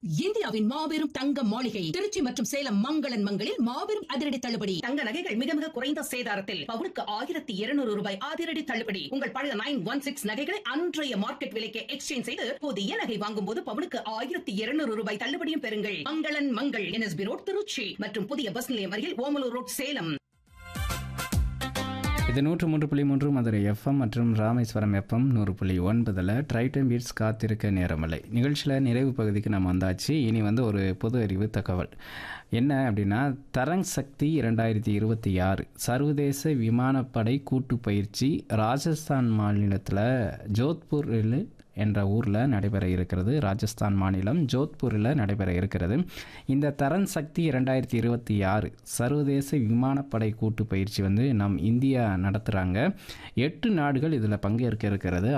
இந்தியாவின் மாபெரும் தங்க மாளிகை திருச்சி மற்றும் சேலம் மங்களன் மங்களில் மாபெரும் அதிரடி தள்ளுபடி தங்க நகைகள் மிக மிக குறைந்த சேதாரத்தில் பவுனுக்கு ஆயிரத்தி இருநூறு ரூபாய் அதிரடி தள்ளுபடி உங்கள் பழைய நைன் ஒன் சிக்ஸ் நகைகளை அன்றைய மார்க்கெட் விலைக்கு எக்ஸ்சேஞ்ச் செய்து புதிய நகை வாங்கும் போது பவுனுக்கு ஆயிரத்தி இருநூறு ரூபாய் தள்ளுபடியும் பெறுங்கள் மங்களன் மங்கள் என்எஸ்பி ரோட் திருச்சி மற்றும் புதிய பஸ் நிலையம் அருகில் ஓமலூர் ரோட் சேலம் இது நூற்று மூன்று புள்ளி மூன்று மதுரை எஃப்எம் மற்றும் ராமேஸ்வரம் எஃப்எம் நூறு புள்ளி ஒன்பதில் ட்ரைட்டன் பீட்ஸ் காத்திருக்க நேரமில்லை நிகழ்ச்சியில் நிறைவு பகுதிக்கு நம்ம வந்தாச்சு இனி வந்து ஒரு பொது அறிவு தகவல் என்ன அப்படின்னா தரங் சக்தி இரண்டாயிரத்தி இருபத்தி ஆறு சர்வதேச விமானப்படை கூட்டு பயிற்சி ராஜஸ்தான் மாநிலத்தில் ஜோத்பூரில் என்ற ஊரில் நடைபெற இருக்கிறது ராஜஸ்தான் மாநிலம் ஜோத்பூரில் நடைபெற இருக்கிறது இந்த தரன் சக்தி இரண்டாயிரத்தி இருபத்தி ஆறு சர்வதேச விமானப்படை கூட்டு பயிற்சி வந்து நம் இந்தியா நடத்துகிறாங்க எட்டு நாடுகள் இதில் பங்கேற்க இருக்கிறது